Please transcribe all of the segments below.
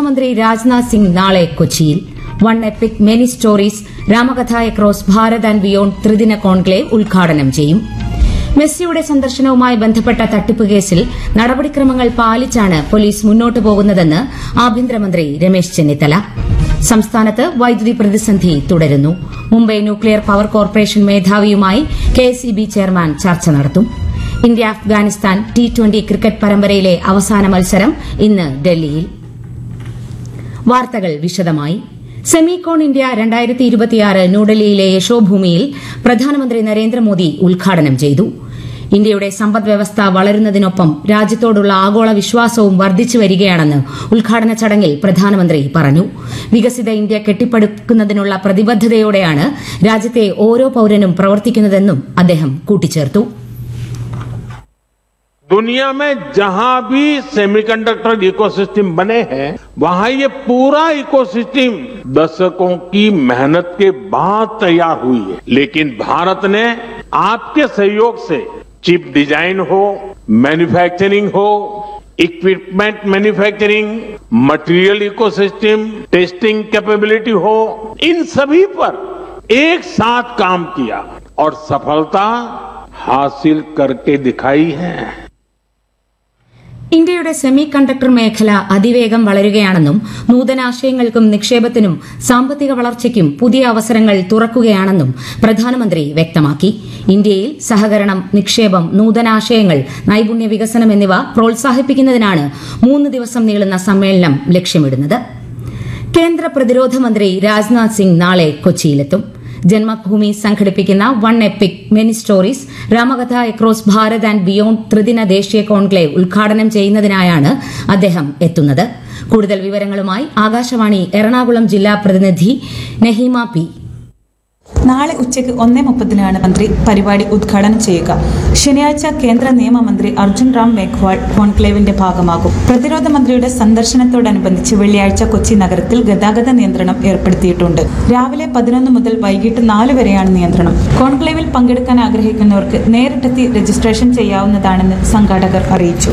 രക്ഷാമന്ത്രി രാജ്നാഥ് സിംഗ് നാളെ കൊച്ചിയിൽ one epic many stories Ramakatha across Bharat and beyond ത്രിദിന കോൺക്ലേവ് ഉദ്ഘാടനം ചെയ്യും മെസ്സിയുടെ സന്ദർശനവുമായി ബന്ധപ്പെട്ട തട്ടിപ്പ് കേസിൽ നടപടിക്രമങ്ങൾ പാലിച്ചാണ് പോലീസ് മുന്നോട്ടു പോകുന്നതെന്ന് ആഭ്യന്തരമന്ത്രി രമേശ് ചെന്നിത്തല സംസ്ഥാനത്ത് വൈദ്യുതി പ്രതിസന്ധി തുടരുന്നു മുംബൈ ന്യൂക്ലിയർ പവർ കോർപ്പറേഷൻ മേധാവിയുമായി കെഎസ്ഇബി ചെയർമാൻ ചർച്ച നടത്തും India Afghanistan T twenty cricket പരമ്പരയിലെ അവസാന മത്സരം ഇന്ന് ഡൽഹിയിൽ വാർത്തകൾ വിശദമായി സെമികോൺ ഇന്ത്യ രണ്ടായിരത്തി ഇരുപത്തിയാറ് ന്യൂഡൽഹിയിലെ യശോഭൂമിയിൽ പ്രധാനമന്ത്രി നരേന്ദ്രമോദി ഉദ്ഘാടനം ചെയ്തു ഇന്ത്യയുടെ സമ്പദ് വ്യവസ്ഥ വളരുന്നതിനൊപ്പം രാജ്യത്തോടുള്ള ആഗോള വിശ്വാസവും വർദ്ധിച്ചു വരികയാണെന്ന് ഉദ്ഘാടന ചടങ്ങിൽ പ്രധാനമന്ത്രി പറഞ്ഞു വികസിത ഇന്ത്യ കെട്ടിപ്പടുക്കുന്നതിനുള്ള പ്രതിബദ്ധതയോടെയാണ് രാജ്യത്തെ ഓരോ പൌരനും പ്രവർത്തിക്കുന്നതെന്നും അദ്ദേഹം കൂട്ടിച്ചേർത്തു दुनिया में जहां भी सेमीकंडक्टर इकोसिस्टम बने हैं वहां ये पूरा इकोसिस्टम दशकों की मेहनत के बाद तैयार हुई है लेकिन भारत ने आपके सहयोग से चिप डिजाइन हो मैन्युफैक्चरिंग हो equipment manufacturing material ecosystem testing capability हो इन सभी पर एक साथ काम किया और सफलता हासिल करके दिखाई है ഇന്ത്യയുടെ സെമി കണ്ടക്ടർ മേഖല അതിവേഗം വളരുകയാണെന്നും നൂതനാശയങ്ങൾക്കും നിക്ഷേപത്തിനും സാമ്പത്തിക വളർച്ചയ്ക്കും പുതിയ അവസരങ്ങൾ തുറക്കുകയാണെന്നും പ്രധാനമന്ത്രി വ്യക്തമാക്കി ഇന്ത്യയിൽ സഹകരണം നിക്ഷേപം നൂതനാശയങ്ങൾ നൈപുണ്യ വികസനം എന്നിവ പ്രോത്സാഹിപ്പിക്കുന്നതിനാണ് മൂന്ന് ദിവസം നീളുന്ന സമ്മേളനം ലക്ഷ്യമിടുന്നത് കേന്ദ്ര പ്രതിരോധ മന്ത്രി രാജ്നാഥ് സിംഗ് നാളെ കൊച്ചിയിലെത്തും ജന്മഭൂമി സംഘടിപ്പിക്കുന്ന one epic many stories Ramakatha across Bharat and beyond ത്രിദിന ദേശീയ കോൺക്ലേവ് ഉദ്ഘാടനം ചെയ്യുന്നതിനായാണ് അദ്ദേഹം എത്തുന്നത് കൂടുതൽ വിവരങ്ങളുമായി ആകാശവാണി എറണാകുളം ജില്ലാ പ്രതിനിധി നെഹീമ പി നാളെ ഉച്ചയ്ക്ക് ഒന്നേ മുപ്പതിനാണ് മന്ത്രി പരിപാടി ഉദ്ഘാടനം ചെയ്യുക ശനിയാഴ്ച കേന്ദ്ര നിയമമന്ത്രി അർജുൻ റാം മേഘ്വാൾ കോൺക്ലേവിന്റെ ഭാഗമാകും പ്രതിരോധ മന്ത്രിയുടെ സന്ദർശനത്തോടനുബന്ധിച്ച് വെള്ളിയാഴ്ച കൊച്ചി നഗരത്തിൽ ഗതാഗത നിയന്ത്രണം ഏർപ്പെടുത്തിയിട്ടുണ്ട് രാവിലെ പതിനൊന്ന് മുതൽ വൈകിട്ട് നാല് വരെയാണ് നിയന്ത്രണം കോൺക്ലേവിൽ പങ്കെടുക്കാൻ ആഗ്രഹിക്കുന്നവർക്ക് നേരിട്ടെത്തി രജിസ്ട്രേഷൻ ചെയ്യാവുന്നതാണെന്ന് സംഘാടകർ അറിയിച്ചു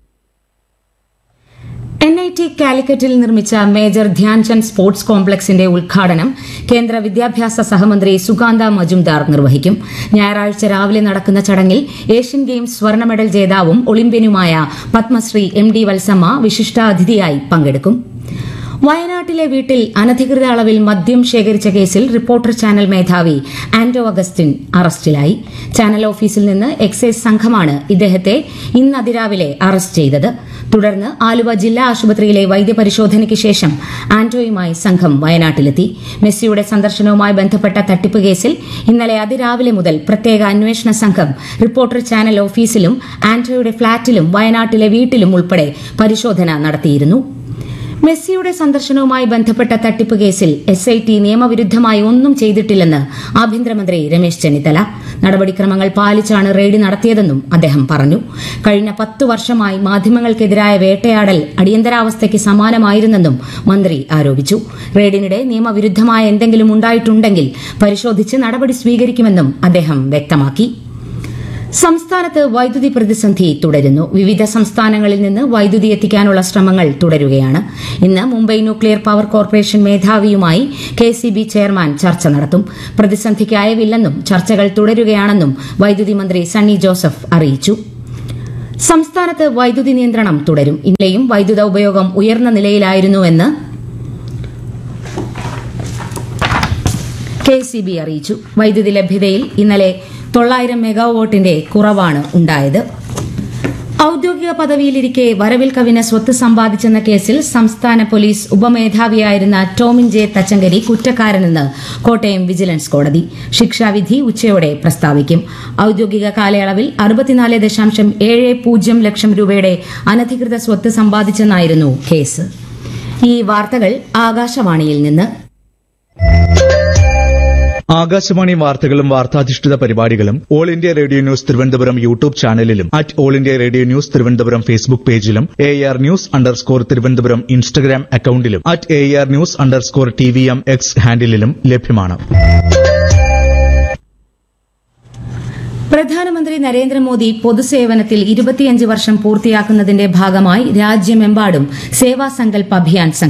എൻ ഐ ടി കാലിക്കറ്റിൽ നിർമ്മിച്ച മേജർ ധ്യാൻചന്ദ് സ്പോർട്സ് കോംപ്ലക്സിന്റെ ഉദ്ഘാടനം കേന്ദ്ര വിദ്യാഭ്യാസ സഹമന്ത്രി സുകാന്ത മജുംദാർ നിർവഹിക്കും ഞായറാഴ്ച രാവിലെ നടക്കുന്ന ചടങ്ങിൽ ഏഷ്യൻ ഗെയിംസ് സ്വർണ്ണ മെഡൽ ജേതാവും ഒളിമ്പ്യനുമായ പത്മശ്രീ എം ഡി വത്സമ്മ വിശിഷ്ടാതിഥിയായി പങ്കെടുക്കും വയനാട്ടിലെ വീട്ടിൽ അനധികൃത അളവിൽ മദ്യം ശേഖരിച്ച കേസിൽ റിപ്പോർട്ടർ ചാനൽ മേധാവി ആന്റോ അഗസ്റ്റിൻ അറസ്റ്റിലായി ചാനൽ ഓഫീസിൽ നിന്ന് എക്സൈസ് സംഘമാണ് ഇദ്ദേഹത്തെ ഇന്ന് അതിരാവിലെ അറസ്റ്റ് ചെയ്തത് തുടർന്ന് ആലുവ ജില്ലാ ആശുപത്രിയിലെ വൈദ്യപരിശോധനയ്ക്ക് ശേഷം ആന്റോയുമായി സംഘം വയനാട്ടിലെത്തി മെസ്സിയുടെ സന്ദർശനവുമായി ബന്ധപ്പെട്ട തട്ടിപ്പ് കേസിൽ ഇന്നലെ അതിരാവിലെ മുതൽ പ്രത്യേക അന്വേഷണ സംഘം റിപ്പോർട്ടർ ചാനൽ ഓഫീസിലും ആന്റോയുടെ ഫ്ളാറ്റിലും വയനാട്ടിലെ വീട്ടിലും ഉൾപ്പെടെ പരിശോധന നടത്തിയിരുന്നു മെസ്സിയുടെ സന്ദർശനവുമായി ബന്ധപ്പെട്ട തട്ടിപ്പ് കേസിൽ എസ് ഐ ടി നിയമവിരുദ്ധമായി ഒന്നും ചെയ്തിട്ടില്ലെന്ന് ആഭ്യന്തരമന്ത്രി രമേശ് ചെന്നിത്തല നടപടിക്രമങ്ങൾ പാലിച്ചാണ് റെയ്ഡ് നടത്തിയതെന്നും അദ്ദേഹം പറഞ്ഞു കഴിഞ്ഞ പത്തു വർഷമായി മാധ്യമങ്ങൾക്കെതിരായ വേട്ടയാടൽ അടിയന്തരാവസ്ഥയ്ക്ക് സമാനമായിരുന്നെന്നും മന്ത്രി ആരോപിച്ചു റെയ്ഡിനിടെ നിയമവിരുദ്ധമായ എന്തെങ്കിലും ഉണ്ടായിട്ടുണ്ടെങ്കിൽ പരിശോധിച്ച് നടപടി സ്വീകരിക്കുമെന്നും അദ്ദേഹം വ്യക്തമാക്കി സംസ്ഥാനത്ത് വൈദ്യുതി പ്രതിസന്ധി തുടരുന്നു വിവിധ സംസ്ഥാനങ്ങളിൽ നിന്ന് വൈദ്യുതി എത്തിക്കാനുള്ള ശ്രമങ്ങൾ തുടരുകയാണ് ഇന്ന് മുംബൈ ന്യൂക്ലിയർ പവർ കോർപ്പറേഷൻ മേധാവിയുമായി കെ ചെയർമാൻ ചർച്ച നടത്തും പ്രതിസന്ധിക്ക് അയവില്ലെന്നും ചർച്ചകൾ തുടരുകയാണെന്നും വൈദ്യുതി മന്ത്രി സണ്ണി ജോസഫ് അറിയിച്ചു സംസ്ഥാനത്ത് വൈദ്യുതി നിയന്ത്രണം തുടരും ഇന്നലെയും വൈദ്യുത ഉപയോഗം ഉയർന്ന നിലയിലായിരുന്നുവെന്ന് കെ സി ബി അറിയിച്ചു വൈദ്യുതി ലഭ്യതയിൽ ഇന്നലെ തൊള്ളായിരം മെഗാവോട്ടിന്റെ കുറവാണ് ഉണ്ടായത് ഔദ്യോഗിക പദവിയിലിരിക്കെ വരവിൽ കവിന് സ്വത്ത് സമ്പാദിച്ചെന്ന കേസിൽ സംസ്ഥാന പോലീസ് ഉപമേധാവിയായിരുന്ന ടോമിൻ ജെ തച്ചങ്കരി കുറ്റക്കാരനെന്ന് കോട്ടയം വിജിലൻസ് കോടതി ശിക്ഷാവിധി ഉച്ചയോടെ പ്രസ്താവിക്കും ഔദ്യോഗിക കാലയളവിൽ അറുപത്തിനാല് ദശാംശം ഏഴ് പൂജ്യം ലക്ഷം രൂപയുടെ അനധികൃത സ്വത്ത് സമ്പാദിച്ചെന്നായിരുന്നു കേസ് ഈ വാർത്തകൾ ആകാശവാണിയിൽ നിന്ന് ആകാശവാണി വാർത്തകളും വാർത്താധിഷ്ഠിത പരിപാടികളും all India radio news Thiruvananthapuram YouTube ചാനലിലും at all India radio news Thiruvananthapuram Facebook പേജിലും A R news underscore Thiruvananthapuram Instagram അക്കൌണ്ടിലും at A R news underscore T V M X ഹാൻഡിലും ലഭ്യമാണ് പ്രധാനമന്ത്രി നരേന്ദ്രമോദി പൊതുസേവനത്തിൽ ഇരുപത്തിയഞ്ച് വർഷം പൂർത്തിയാക്കുന്നതിന്റെ ഭാഗമായി രാജ്യമെമ്പാടും സേവാ സങ്കൽപ് അഭിയാൻ